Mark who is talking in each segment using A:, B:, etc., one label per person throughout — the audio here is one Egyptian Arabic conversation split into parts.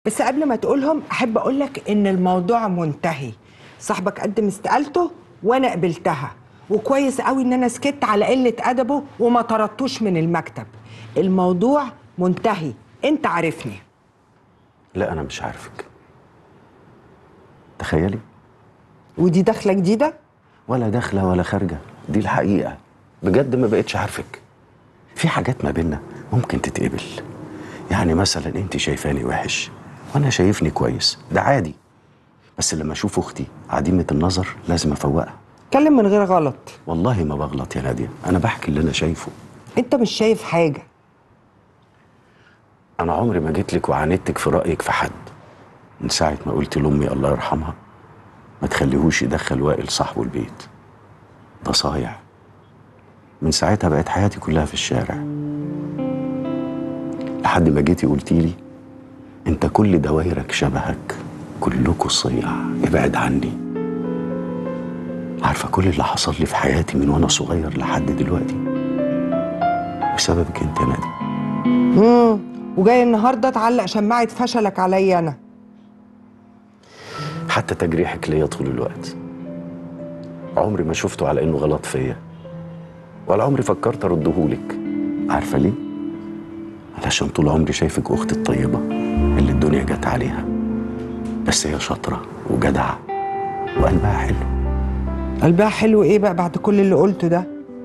A: بس قبل ما تقولهم احب اقول لك ان الموضوع منتهي صاحبك قدم استقالته وانا قبلتها وكويس قوي ان انا سكت على قله ادبه وما طردتوش من المكتب الموضوع منتهي انت عارفني
B: لا انا مش عارفك تخيلي
A: ودي دخله جديده
B: ولا داخله ولا خارجه دي الحقيقه بجد ما بقتش عارفك في حاجات ما بينا ممكن تتقبل يعني مثلا انت شايفاني وحش وانا شايفني كويس ده عادي بس لما اشوف اختي عديمه النظر لازم افوقها
A: اتكلم من غير غلط
B: والله ما بغلط يا ناديه انا بحكي اللي انا شايفه
A: انت مش شايف حاجه
B: انا عمري ما جيت لك وعاندتك في رايك في حد من ساعه ما قلت لامي الله يرحمها ما تخليهوش يدخل وائل صاحبه البيت ده صايع من ساعتها بقت حياتي كلها في الشارع لحد ما جيتي قلتي لي انت كل دوايرك شبهك كلكوا صيع ابعد عني عارفه كل اللي حصل لي في حياتي من وانا صغير لحد دلوقتي بسببك انت يا نادي
A: امم وجاي النهارده تعلق شماعه فشلك عليا انا
B: حتى تجريحك ليا طول الوقت عمري ما شفته على انه غلط فيا ولا عمري فكرت اردهولك عارفه ليه علشان طول عمري شايفك اختي الطيبه اللي الدنيا جت عليها بس هي شاطره وجدعه وقلبها حلو
A: قلبها حلو ايه بقى بعد كل اللي قلته ده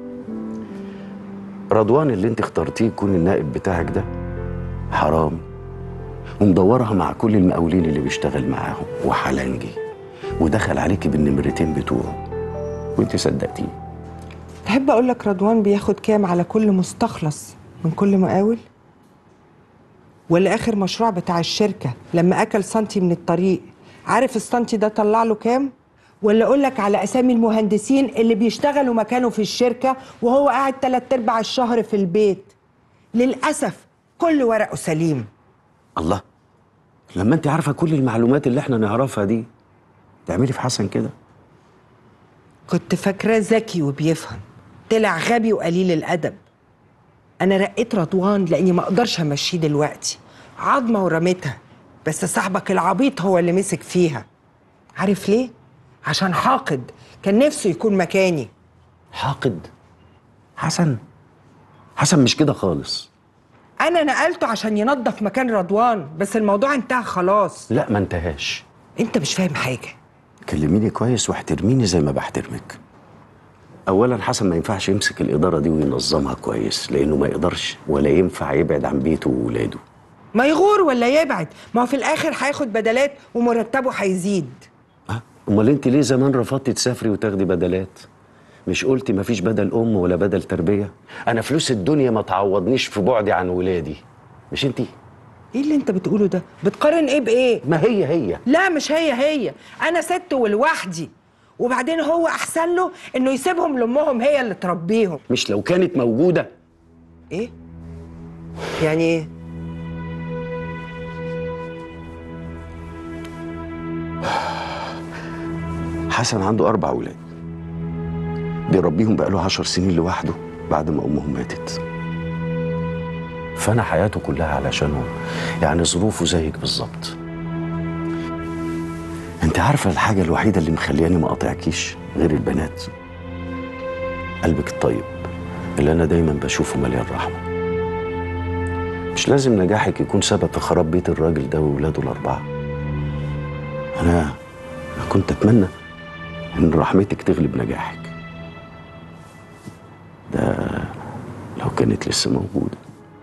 B: رضوان اللي انت اخترتيه يكون النائب بتاعك ده حرامي ومدورها مع كل المقاولين اللي بيشتغل معاهم وحلنجي ودخل عليكي بالنمرتين بتوعه وانت صدقتيه
A: تحب اقول لك رضوان بياخد كام على كل مستخلص من كل مقاول ولا اخر مشروع بتاع الشركه لما اكل سنتي من الطريق عارف السنتي ده طلع له كام ولا اقول لك على اسامي المهندسين اللي بيشتغلوا مكانه في الشركه وهو قاعد تلات ارباع الشهر في البيت للاسف كل ورقه سليم
B: الله لما انت عارفه كل المعلومات اللي احنا نعرفها دي تعملي في حسن كده
A: كنت فاكراه ذكي وبيفهم طلع غبي وقليل الادب انا رقيت رضوان لاني ما اقدرش امشيه دلوقتي عظمه ورميتها بس صاحبك العبيط هو اللي مسك فيها عارف ليه عشان حاقد كان نفسه يكون مكاني
B: حاقد حسن حسن مش كده خالص
A: انا نقلته عشان ينظف مكان رضوان بس الموضوع انتهى خلاص
B: لا ما انتهاش
A: انت مش فاهم حاجه
B: كلميني كويس واحترميني زي ما بحترمك اولا حسن ما ينفعش يمسك الاداره دي وينظمها كويس لانه ما يقدرش ولا ينفع يبعد عن بيته وولاده
A: ما يغور ولا يبعد ما هو في الاخر هياخد بدلات ومرتبه هيزيد
B: أه؟ امال انت ليه زمان رفضتي تسافري وتاخدي بدلات مش قلتي مفيش بدل ام ولا بدل تربيه انا فلوس الدنيا ما تعوضنيش في بعدي عن ولادي مش انت
A: ايه اللي انت بتقوله ده بتقارن ايه بايه
B: ما هي هي
A: لا مش هي هي انا ست ولوحدي وبعدين هو احسن له انه يسيبهم لامهم هي اللي تربيهم
B: مش لو كانت موجوده
A: ايه يعني ايه
B: حسن عنده اربع اولاد بيربيهم بقاله عشر سنين لوحده بعد ما امهم ماتت فانا حياته كلها علشانهم يعني ظروفه زيك بالظبط انت عارفه الحاجه الوحيده اللي مخلياني ما اقاطعكيش غير البنات قلبك الطيب اللي انا دايما بشوفه مليان رحمه مش لازم نجاحك يكون سبب في خراب بيت الراجل ده وولاده الاربعه انا أنا كنت اتمنى ان رحمتك تغلب نجاحك ده لو كانت لسه موجوده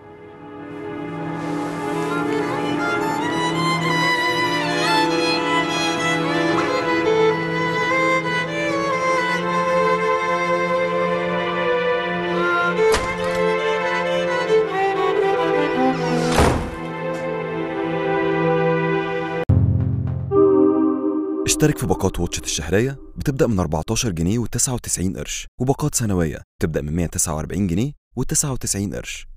C: اشترك في باقات واتشت الشهرية بتبدأ من 14 جنيه و99 قرش وباقات سنوية بتبدأ من 149 جنيه و99 قرش